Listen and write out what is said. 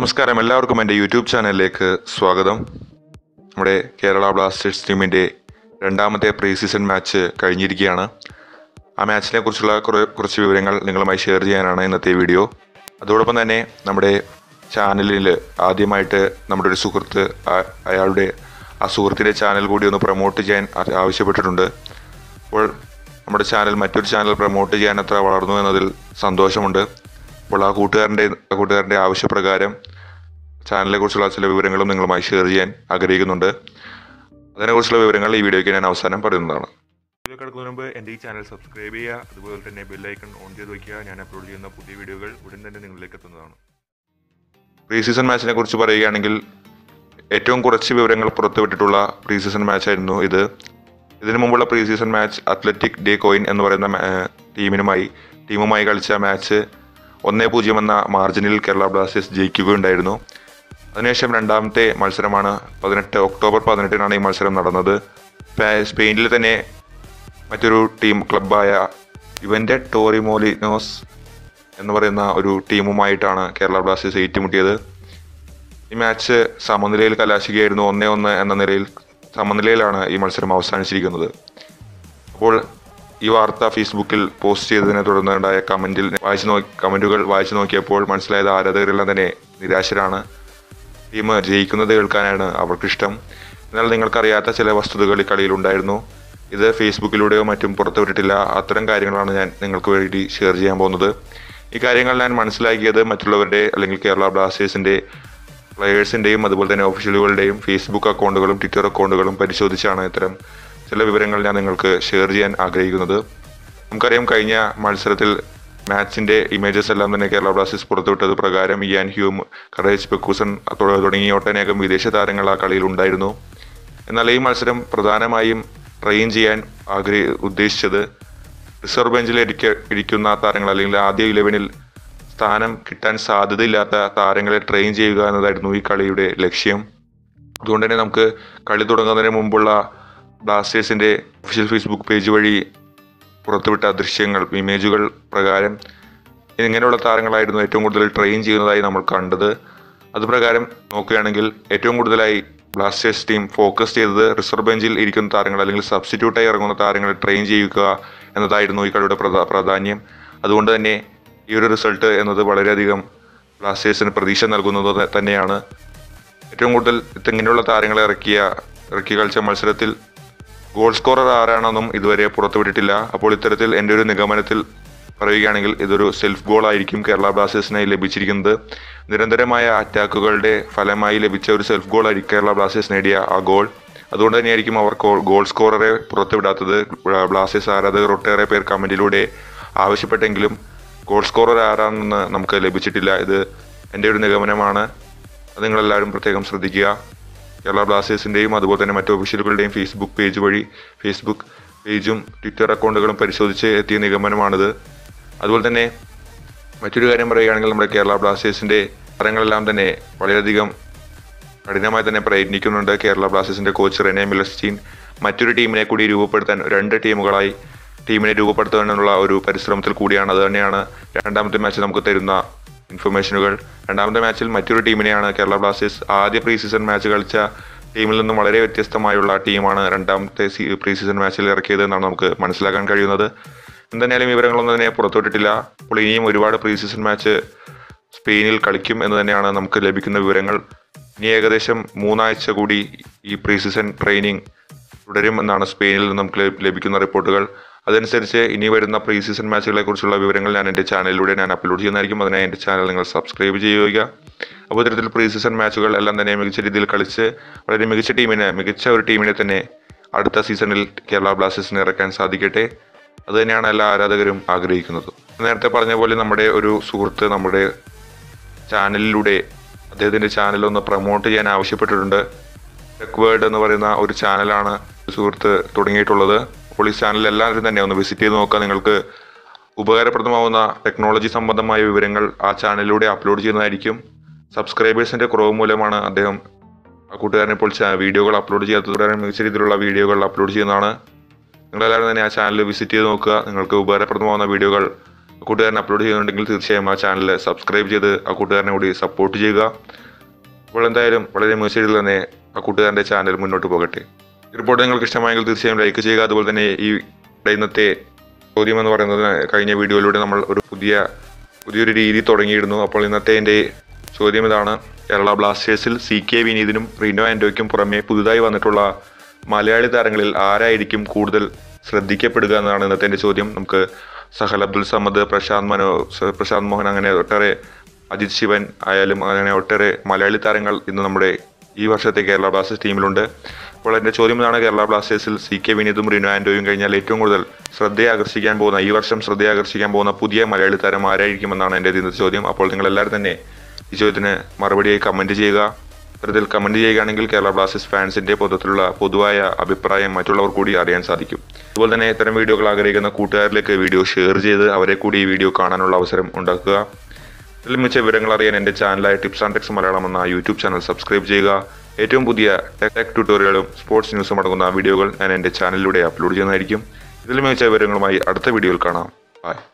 നമസ്കാരം എല്ലാവർക്കും എൻ്റെ യൂട്യൂബ് ചാനലിലേക്ക് സ്വാഗതം നമ്മുടെ കേരള ബ്ലാസ്റ്റേഴ്സ് ടീമിൻ്റെ രണ്ടാമത്തെ പ്രീ സീസൺ മാച്ച് കഴിഞ്ഞിരിക്കുകയാണ് ആ മാച്ചിനെ കുറിച്ചുള്ള കുറേ കുറച്ച് വിവരങ്ങൾ നിങ്ങളുമായി ഷെയർ ചെയ്യാനാണ് ഇന്നത്തെ വീഡിയോ അതോടൊപ്പം തന്നെ നമ്മുടെ ചാനലിൽ ആദ്യമായിട്ട് നമ്മുടെ ഒരു സുഹൃത്ത് ആ- അയാളുടെ ആ സുഹൃത്തിൻ്റെ ചാനൽ കൂടി ഒന്ന് പ്രൊമോട്ട് ചെയ്യാൻ ആ- ആവശ്യപ്പെട്ടിട്ടുണ്ട് അപ്പോൾ നമ്മുടെ ചാനൽ മറ്റൊരു ചാനൽ പ്രൊമോട്ട് ചെയ്യാൻ അത്ര വളർന്നു എന്നതിൽ സന്തോഷമുണ്ട് അപ്പോൾ ആ കൂട്ടുകാരൻ്റെ ആ കൂട്ടുകാരൻ്റെ ആവശ്യപ്രകാരം ചാനലിനെ കുറിച്ചുള്ള ചില വിവരങ്ങളും നിങ്ങളുമായി ഷെയർ ചെയ്യാൻ ആഗ്രഹിക്കുന്നുണ്ട് അതിനെക്കുറിച്ചുള്ള വിവരങ്ങൾ ഈ വീഡിയോയ്ക്ക് ഞാൻ അവസാനം പറയുന്നതാണ് വീഡിയോ കിടക്കുന്നതിന് മുമ്പ് എൻ്റെ ഈ ചാനൽ സബ്സ്ക്രൈബ് ചെയ്യുക അതുപോലെ തന്നെ ബെല്ലൈക്കൺ ഓൺ ചെയ്ത് വയ്ക്കുക ഞാൻ അപ്ലോഡ് ചെയ്യുന്ന പുതിയ വീഡിയോകൾ ഉടൻ തന്നെ നിങ്ങളിലേക്ക് എത്തുന്നതാണ് പ്രീ സീസൺ മാച്ചിനെ കുറിച്ച് പറയുകയാണെങ്കിൽ ഏറ്റവും കുറച്ച് വിവരങ്ങൾ പുറത്തുവിട്ടിട്ടുള്ള പ്രീ സീസൺ മാച്ചായിരുന്നു ഇത് ഇതിനു മുമ്പുള്ള pre season match Athletic de Coin എന്ന് പറയുന്ന മാ- ഏഹ് ടീമിനുമായി ടീമുമായി കളിച്ച മാച്ച് ഒന്നേ പൂജ്യം എന്ന മാർജിനിൽ കേരള ബ്ലാസ്റ്റേഴ്സ് ജയിക്കുകയുണ്ടായിരുന്നു അതിനുശേഷം രണ്ടാമത്തെ മത്സരമാണ് പതിനെട്ട് ഒക്ടോബർ പതിനെട്ടിനാണ് ഈ മത്സരം നടന്നത് സ്പെ- സ്പെയിനിൽ തന്നെ മറ്റൊരു ടീം ക്ലബ്ബായ ഇവൻ്റെ ടോറിമോലിനോസ് എന്ന് പറയുന്ന ഒരു ടീമുമായിട്ടാണ് കേരള ബ്ലാസ്റ്റേഴ്സ് ഏറ്റുമുട്ടിയത് ഈ മാച്ച് സമനിലയിൽ കലാശിക്കുകയായിരുന്നു ഒന്നേ ഒന്ന് എന്ന നിലയിൽ സമനിലയിലാണ് ഈ മത്സരം അവസാനിച്ചിരിക്കുന്നത് അപ്പോൾ ഈ വാർത്ത ഫേസ്ബുക്കിൽ പോസ്റ്റ് ചെയ്തതിനെ തുടർന്നുണ്ടായ കമന്റിൽ വായിച്ചു നോക്കി കമന്റുകൾ വായിച്ചു നോക്കിയപ്പോൾ മനസ്സിലായത് ആരാധകരെല്ലാം തന്നെ നിരാശരാണ് ടീം ജയിക്കുന്നത് കേൾക്കാനാണ് അവർക്കിഷ്ടം എന്നാൽ നിങ്ങൾക്കറിയാത്ത ചില വസ്തുതകൾ ഈ കളിയിൽ ഉണ്ടായിരുന്നു ഇത് ഫേസ്ബുക്കിലൂടെയോ മറ്റും പുറത്തുവിട്ടിട്ടില്ല അത്തരം കാര്യങ്ങളാണ് ഞാൻ നിങ്ങൾക്ക് വേണ്ടി ഷെയർ ചെയ്യാൻ പോകുന്നത് ഈ കാര്യങ്ങൾ ഞാൻ മനസ്സിലാക്കിയത് മറ്റുള്ളവരുടെ അല്ലെങ്കിൽ കേരള ബ്ലാസ്റ്റേഴ്സിന്റെ പ്ലെയേഴ്സിന്റെയും അതുപോലെ തന്നെ ഒഫീഷ്യലുകളുടെയും ഫേസ്ബുക്ക് അക്കൗണ്ടുകളും ട്വിറ്റർ അക്കൗണ്ടുകളും പരിശോധിച്ചാണ് ഇത്തരം ചില വിവരങ്ങൾ ഞാൻ നിങ്ങൾക്ക് ഷെയർ ചെയ്യാൻ ആഗ്രഹിക്കുന്നത് നമുക്കറിയാം കഴിഞ്ഞ മത്സരത്തിൽ മാച്ചിന്റെ ഇമേജസ് എല്ലാം തന്നെ കേരള ബ്ലാസ്റ്റേഴ്സ് പുറത്തുവിട്ടത് പ്രകാരം ഇയാൻ ഹ്യൂം കറേജ് പെക്കൂസൺ തുട- തുടങ്ങിയ ഒട്ടനേകം വിദേശ താരങ്ങൾ ആ കളിയിൽ ഉണ്ടായിരുന്നു എന്നാൽ ഈ മത്സരം പ്രധാനമായും ട്രെയിൻ ചെയ്യാൻ ആഗ്രഹി ഉദ്ദേശിച്ചത് റിസർവ് ബെഞ്ചിൽ ഇരിക്ക ഇരിക്കുന്ന താരങ്ങൾ അല്ലെങ്കിൽ ആദ്യ ഇലവനിൽ സ്ഥാനം കിട്ടാൻ സാധ്യതയില്ലാത്ത താരങ്ങളെ ട്രെയിൻ ചെയ്യുക എന്നതായിരുന്നു ഈ കളിയുടെ ലക്ഷ്യം അതുകൊണ്ട് തന്നെ നമുക്ക് കളി തുടങ്ങുന്നതിന് മുമ്പുള്ള ബ്ലാസ്റ്റേഴ്സിന്റെ ഒഫീഷ്യൽ ഫേസ്ബുക്ക് പേജ് വഴി പുറത്തുവിട്ട ദൃശ്യങ്ങൾ ഇമേജുകൾ പ്രകാരം ഇങ്ങനെയുള്ള താരങ്ങളായിരുന്നു ഏറ്റവും കൂടുതൽ ട്രെയിൻ ചെയ്യുന്നതായി നമ്മൾ കണ്ടത് അതുപ്രകാരം നോക്കുകയാണെങ്കിൽ ഏറ്റവും കൂടുതലായി ബ്ലാസ്റ്റേഴ്സ് ടീം ഫോക്കസ് ചെയ്തത് റിസർവ് ബെഞ്ചിൽ ഇരിക്കുന്ന താരങ്ങൾ അല്ലെങ്കിൽ സബ്സ്റ്റിറ്റ്യൂട്ടായി ഇറങ്ങുന്ന താരങ്ങളെ ട്രെയിൻ ചെയ്യുക എന്നതായിരുന്നു ഈ കളിയുടെ പ്രധാ- പ്രാധാന്യം അതുകൊണ്ട് തന്നെ ഈ ഒരു റിസൾട്ട് എന്നത് വളരെയധികം ബ്ലാസ്റ്റേഴ്സിന് പ്രതീക്ഷ നൽകുന്നത് ത- തന്നെയാണ് ഏറ്റവും കൂടുതൽ ഇങ്ങനെയുള്ള താരങ്ങളെ ഇറക്കിയ ഇറക്കി കളിച്ച മത്സരത്തിൽ ഗോൾ സ്കോറർ ആരാണെന്നും ഇതുവരെ പുറത്തുവിട്ടിട്ടില്ല അപ്പോൾ ഇത്തരത്തിൽ എൻ്റെ ഒരു നിഗമനത്തിൽ പറയുകയാണെങ്കിൽ ഇതൊരു സെൽഫ് ഗോൾ ആയിരിക്കും കേരള ബ്ലാസ്റ്റേഴ്സിനായി ലഭിച്ചിരിക്കുന്നത് നിരന്തരമായ അറ്റാക്കുകളുടെ ഫലമായി ലഭിച്ച ഒരു സെൽഫ് ഗോൾ ആയിരിക്കും കേരള ബ്ലാസ്റ്റേഴ്സ് നേടിയ ആ ഗോൾ അതുകൊണ്ട് തന്നെയായിരിക്കും അവർ ഗോൾ- ഗോൾ സ്കോററെ പുറത്തുവിടാത്തത് ബ്ലാസ്റ്റേഴ്സ് ആരാധകർ ഒട്ടേറെ പേർ കമന്റിലൂടെ ആവശ്യപ്പെട്ടെങ്കിലും ഗോൾ സ്കോറർ ആരാണെന്ന് നമുക്ക് ലഭിച്ചിട്ടില്ല ഇത് എൻ്റെ ഒരു നിഗമനമാണ് അത് നിങ്ങളെല്ലാവരും പ്രത്യേകം ശ്രദ്ധിക്കുക കേരള ബ്ലാസ്റ്റേഴ്സിൻ്റെയും അതുപോലെ തന്നെ മറ്റു ഒഫീഷ്യലുകളുടെയും ഫേസ്ബുക്ക് പേജ് വഴി ഫേസ്ബുക്ക് പേജും ട്വിറ്റർ അക്കൗണ്ടുകളും പരിശോധിച്ച് എത്തിയ നിഗമനമാണിത് അതുപോലെ തന്നെ മറ്റൊരു കാര്യം പറയുകയാണെങ്കിൽ നമ്മുടെ കേരള ബ്ലാസ്റ്റേഴ്സിൻ്റെ താരങ്ങളെല്ലാം തന്നെ വളരെയധികം കഠിനമായി തന്നെ പ്രയത്നിക്കുന്നുണ്ട് കേരള ബ്ലാസ്റ്റേഴ്സിന്റെ കോച്ച് റെനെ മിലസ്റ്റീൻ മറ്റൊരു ടീമിനെ കൂടി രൂപപ്പെടുത്താൻ രണ്ട് ടീമുകളായി ടീമിനെ രൂപപ്പെടുത്താനുള്ള ഒരു പരിശ്രമത്തിൽ കൂടിയാണ് അത് തന്നെയാണ് രണ്ടാമത്തെ മാച്ച് നമുക്ക് തരുന്ന ഇൻഫർമേഷനുകൾ രണ്ടാമത്തെ മാച്ചിൽ മറ്റൊരു ടീമിനെയാണ് കേരള ബ്ലാസ്റ്റേഴ്സ് ആദ്യ പ്രീ സീസൺ മാച്ച് കളിച്ച ടീമിൽ നിന്നും വളരെ വ്യത്യസ്തമായുള്ള ടീമാണ് രണ്ടാമത്തെ പ്രീ സീസൺ മാച്ചിൽ ഇറക്കിയത് എന്നാണ് നമുക്ക് മനസ്സിലാക്കാൻ കഴിയുന്നത് എന്തായാലും വിവരങ്ങളൊന്നും തന്നെ പുറത്തുവിട്ടിട്ടില്ല അപ്പോൾ ഇനിയും ഒരുപാട് പ്രീ സീസൺ മാച്ച് സ്പെയിനിൽ കളിക്കും എന്ന് തന്നെയാണ് നമുക്ക് ലഭിക്കുന്ന വിവരങ്ങൾ ഇനി ഏകദേശം മൂന്നാഴ്ച കൂടി ഈ പ്രീ സീസൺ ട്രെയിനിങ് തുടരും എന്നാണ് സ്പെയിനിൽ നിന്ന് നമുക്ക് ലഭി- ലഭിക്കുന്ന റിപ്പോർട്ടുകൾ അതനുസരിച്ച് ഇനി വരുന്ന പ്രീ സീസൺ മാച്ചുകളെ കുറിച്ചുള്ള വിവരങ്ങൾ ഞാൻ എൻ്റെ ചാനലിലൂടെ ഞാൻ അപ്ലോഡ് ചെയ്യുന്നതായിരിക്കും അതിനായി എൻ്റെ ചാനൽ നിങ്ങൾ സബ്സ്ക്രൈബ് ചെയ്യുക അപ്പോൾ ഇത്തരത്തിൽ പ്രീ സീസൺ മാച്ചുകൾ എല്ലാം തന്നെ മികച്ച രീതിയിൽ കളിച്ച് വളരെ മികച്ച ടീമിനെ മികച്ച ഒരു ടീമിനെ തന്നെ അടുത്ത സീസണിൽ കേരള ബ്ലാസ്റ്റേഴ്സിന് ഇറക്കാൻ സാധിക്കട്ടെ അത് തന്നെയാണ് എല്ലാ ആരാധകരും ആഗ്രഹിക്കുന്നത് നേരത്തെ പറഞ്ഞ പോലെ നമ്മുടെ ഒരു സുഹൃത്ത് നമ്മുടെ ചാനലിലൂടെ അദ്ദേഹത്തിന്റെ ചാനൽ ഒന്ന് പ്രൊമോട്ട് ചെയ്യാൻ ആവശ്യപ്പെട്ടിട്ടുണ്ട് ടെക് വേർഡ് എന്ന് പറയുന്ന ഒരു ചാനലാണ് സുഹൃത്ത് തുടങ്ങിയിട്ടുള്ളത് അപ്പോൾ ഈ ചാനൽ എല്ലാവരും തന്നെ ഒന്ന് വിസിറ്റ് ചെയ്ത് നോക്കുക നിങ്ങൾക്ക് ഉപകാരപ്രദമാവുന്ന ടെക്നോളജി സംബന്ധമായ വിവരങ്ങൾ ആ ചാനലിലൂടെ അപ്ലോഡ് ചെയ്യുന്നതായിരിക്കും സബ്സ്ക്രൈബേഴ്സിന്റെ കുറവ് മൂലമാണ് അദ്ദേഹം ആ കൂട്ടുകാരൻ ഇപ്പോൾ ചാ- വീഡിയോകൾ അപ്ലോഡ് ചെയ്യാത്തത് മികച്ച രീതിയിലുള്ള വീഡിയോകൾ അപ്ലോഡ് ചെയ്യുന്നതാണ് നിങ്ങളെല്ലാവരും തന്നെ ആ ചാനൽ വിസിറ്റ് ചെയ്ത് നോക്കുക നിങ്ങൾക്ക് ഉപകാരപ്രദമാവുന്ന വീഡിയോകൾ കൂട്ടുകാരൻ അപ്ലോഡ് ചെയ്യുന്നുണ്ടെങ്കിൽ തീർച്ചയായും ആ ചാനൽ സബ്സ്ക്രൈബ് ചെയ്ത് ആ കൂട്ടുകാരനെ കൂടി സപ്പോർട്ട് ചെയ്യുക അപ്പോൾ എന്തായാലും വളരെ മെസ്സേജിൽ തന്നെ ആ കൂട്ടുകാരൻ്റെ ചാനൽ മുന്നോട്ട് പോകട്ടെ ഈ റിപ്പോർട്ട് നിങ്ങൾക്ക് ഇഷ്ടമായെങ്കിൽ തീർച്ചയായും ലൈക്ക് ചെയ്യുക അതുപോലെ തന്നെ ഈ ഇവിടെ ഇന്നത്തെ ചോദ്യം എന്ന് പറയുന്നത് കഴിഞ്ഞ വീഡിയോയിലൂടെ നമ്മൾ ഒരു പുതിയ പുതിയൊരു രീതി തുടങ്ങിയിരുന്നു അപ്പോൾ ഇന്നത്തെ എൻ്റെ ചോദ്യം ഇതാണ് കേരള ബ്ലാസ്റ്റേഴ്സിൽ സി കെ വിനീതിനും റിനോ ആൻഡോയ്ക്കും പുറമെ പുതുതായി വന്നിട്ടുള്ള മലയാളി താരങ്ങളിൽ ആരായിരിക്കും കൂടുതൽ ശ്രദ്ധിക്കപ്പെടുക എന്നതാണ് ഇന്നത്തെ എൻ്റെ ചോദ്യം നമുക്ക് സഹൽ അബ്ദുൽ സമദ് പ്രശാന്ത് മനോ പ്രശാന്ത് മോഹൻ അങ്ങനെ ഒട്ടേറെ അജിത് ശിവൻ ആയാലും അങ്ങനെ ഒട്ടേറെ മലയാളി താരങ്ങൾ ഇന്ന് നമ്മുടെ ഈ വർഷത്തെ കേരള ബ്ലാസ്റ്റേഴ്സ് ടീമിലുണ്ട് അപ്പോൾ എൻ്റെ ചോദ്യം ഇതാണ് കേരള ബ്ലാസ്റ്റേഴ്സിൽ സി കെ വിനീതും റിനോ ആൻഡോയും കഴിഞ്ഞാൽ ഏറ്റവും കൂടുതൽ ശ്രദ്ധയെ ആകർഷിക്കാൻ പോകുന്ന ഈ വർഷം ശ്രദ്ധയെ ആകർഷിക്കാൻ പോകുന്ന പുതിയ മലയാളി താരം ആരായിരിക്കുമെന്നാണ് എൻ്റെ ഇന്നത്തെ ചോദ്യം അപ്പോൾ നിങ്ങൾ എല്ലാവരും തന്നെ ഈ ചോദ്യത്തിന് മറുപടിയായി കമൻറ്റ് ചെയ്യുക ഇത്തരത്തിൽ കമൻറ്റ് ചെയ്യുകയാണെങ്കിൽ കേരള ബ്ലാസ്റ്റേഴ്സ് ഫാൻസിൻ്റെ പൊതുത്തിലുള്ള പൊതുവായ അഭിപ്രായം മറ്റുള്ളവർ കൂടി അറിയാൻ സാധിക്കും അതുപോലെ തന്നെ ഇത്തരം വീഡിയോകൾ ആഗ്രഹിക്കുന്ന കൂട്ടുകാരിലേക്ക് വീഡിയോ ഷെയർ ചെയ്ത് അവരെ കൂടി ഈ വീഡിയോ കാണാനുള്ള അവസരം ഉണ്ടാക്കുക ഇതിൽ മിച്ച വിവരങ്ങൾ അറിയാൻ എൻ്റെ ചാനലായ ടിപ്സ് ആൻഡ് ടെക്സ് മലയാളം എന്ന യൂട്യൂബ് ചാനൽ സബ്സ്ക്രൈബ് ചെയ്യുക ഏറ്റവും പുതിയ ടെക് ടെക് ട്യൂട്ടോറിയലും സ്പോർട്സ് ന്യൂസും അടങ്ങുന്ന വീഡിയോകൾ ഞാൻ എൻ്റെ ചാനലിലൂടെ അപ്ലോഡ് ചെയ്യുന്നതായിരിക്കും ഇതിൽ മികച്ച വിവരങ്ങളുമായി അടുത്ത വീഡിയോയിൽ കാണാം ബൈ